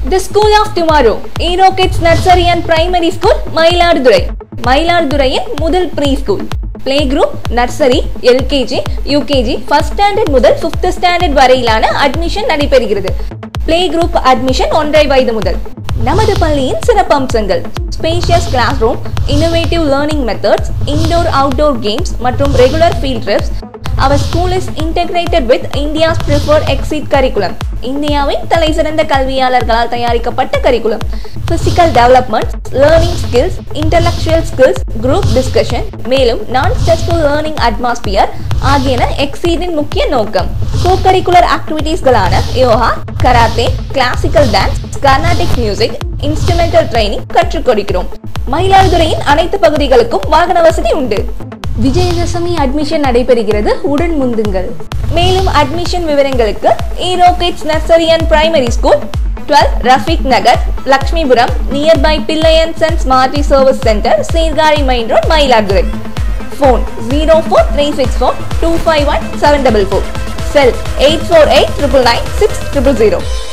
The School of Tomorrow, Aero Kids Nursery and Primary School, Mayiladuthurai மயிலாடுதுறையின் முதல் pre school play group nursery LKG UKG first standard முதல் fifth standard வரையிலான admission நடைபெறுகிறது play group admission ஒன்றை வயது முதல் நமது பள்ளியின் சிறப்பம்சங்கள் spacious class room innovative learning methods indoor outdoor games மற்றும் regular field trips our school is integrated with India's preferred Exceed curriculum இந்தியாவின் தலை சிறந்த கல்வியாளர்களால் தயாரிக்கப்பட்ட curriculum physical development learning skills intellectual skills group discussion மேலும் நான் ஸ்ட்ரெஸ்ஃபுல் லேர்னிங் அட்மாஸ்பியர் ஆகியன எக்ஸீடின் முக்கிய நோக்கம் கோ கரிக்குலர் ஆக்டிவிட்டீஸ்களான yoga karate classical dance Carnatic music instrumental training கற்றுக் கொடுக்கிறோம் மயிலாடுதுறையின் அனைத்து பகுதிகளுக்கும் வாகன வசதி உண்டு விஜயதசமி அட்மிஷன் நடைபெறுகிறது உடன் முந்துங்கள் மேலும் அட்மிஷன் விவரங்களுக்கு Euro kids nursery and primary school twelve Rafiq Nagar Lakshmipuram nearby Pillaiyan sons Maruti service centre Sirkazhi main road Mayiladuthurai phone zero four three six four two five one seven double four cell eight four eight triple nine six triple zero